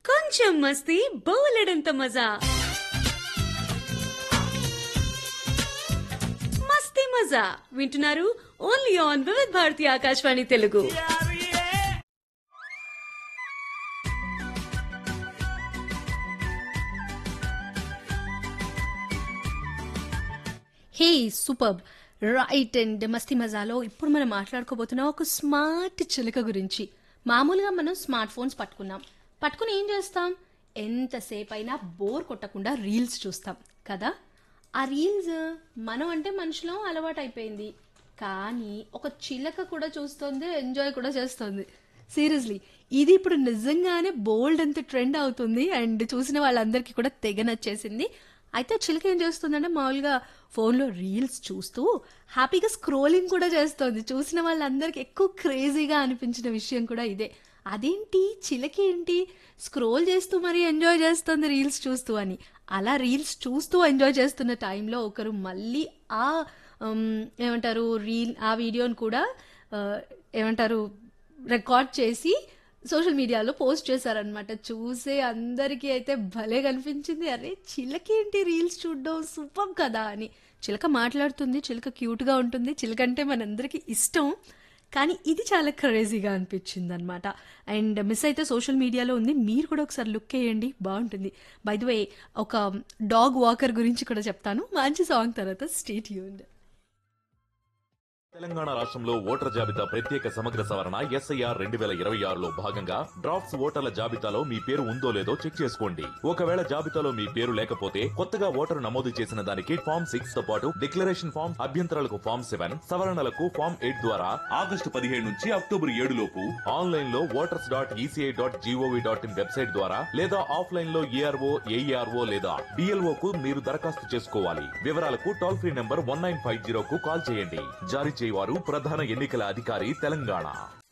కొంచెం మస్తీ బోలెడంత మజా మస్తీ మజా వింటున్నారు only on Vividh Bharati Akashvani Telugu hey super right and మస్తీ మజాలో ఇప్పుడు మనం మాట్లాడుకోబోతున్నాం ఒక స్మార్ట్ చిలుక గురించి మామూలుగా మనం స్మార్ట్ ఫోన్స్ పట్టుకున్నాం పట్టుకుని ఏం చేస్తాం ఎంతసేపు అయినా బోర్ కొట్టకుండా రీల్స్ చూస్తాం కదా ఆ రీల్స్ మనం అంటే మనుషులం అలవాటు అయిపోయింది కానీ ఒక చిలక కూడా చూస్తుంది ఎంజాయ్ కూడా చేస్తుంది సీరియస్లీ ఇది ఇప్పుడు నిజంగానే బోల్డ్ అంత ట్రెండ్ అవుతుంది అండ్ చూసిన వాళ్ళందరికీ కూడా తెగ నచ్చేసింది అయితే చిలక ఏం చేస్తుందంటే మామూలుగా ఫోన్లో రీల్స్ చూస్తూ హ్యాపీగా స్క్రోలింగ్ కూడా చేస్తుంది చూసిన వాళ్ళందరికీ ఎక్కువ క్రేజీగా అనిపించిన విషయం కూడా ఇదే అదేంటి చిలక ఏంటి స్క్రోల్ చేస్తూ మరీ ఎంజాయ్ చేస్తుంది రీల్స్ చూస్తూ అని అలా రీల్స్ చూస్తూ ఎంజాయ్ చేస్తున్న టైంలో ఒకరు మళ్ళీ ఆ ఉమ్, ఏమంటారు రీల్ ఆ వీడియోని కూడా ఆ, ఏమంటారు రికార్డ్ చేసి సోషల్ మీడియాలో పోస్ట్ చేశారనమాట చూసే అందరికీ అయితే భలే కనిపించింది అరే చిలకేంటి రీల్స్ చూడడం సూపర్ కదా అని చిలక మాట్లాడుతుంది చిలక క్యూట్గా ఉంటుంది చిలక అంటే మనందరికీ ఇష్టం కానీ ఇది చాలా క్రేజీగా అనిపించింది అనమాట అండ్ మిస్ అయితే సోషల్ మీడియాలో ఉంది మీరు కూడా ఒకసారి లుక్ వేయండి బాగుంటుంది బై ద వే ఒక డాగ్ వాకర్ గురించి కూడా చెప్తాను మంచి సాంగ్ తర్వాత స్టేట్ యూన్ తెలంగాణ రాష్ట్రంలో ఓటర్ జాబితా ప్రత్యేక సమగ్ర సవరణ ఎస్ఐఆర్ రెండు వేల ఇరవై ఆరులో భాగంగా డ్రాఫ్ట్స్ ఓటర్ల జాబితాలో మీ పేరు ఉందో లేదో చెక్ చేసుకోండి ఒకవేళ జాబితాలో మీ పేరు లేకపోతే కొత్తగా ఓటరు నమోదు చేసిన దానికి ఫామ్ సిక్స్ తో పాటు డిక్లరేషన్ ఫామ్ అభ్యంతరాలకు ఫామ్ సెవెన్ సవరణలకు ఫామ్ ఎయిట్ ద్వారా ఆగస్టు పదిహేడు నుంచి అక్టోబర్ ఏడు లోపు ఆన్లైన్ లో voters dot ECI dot GOV dot IN website ద్వారా లేదా ఆఫ్లైన్ లో ఏఆర్ఓ ఏఈఆర్ఓ లేదా డిఎల్ఓ కు మీరు దరఖాస్తు చేసుకోవాలి వివరాలకు toll free number one nine five zero కు కాల్ చేయండి జారీ చేయవారు ప్రధాన ఎన్నికల అధికారి తెలంగాణ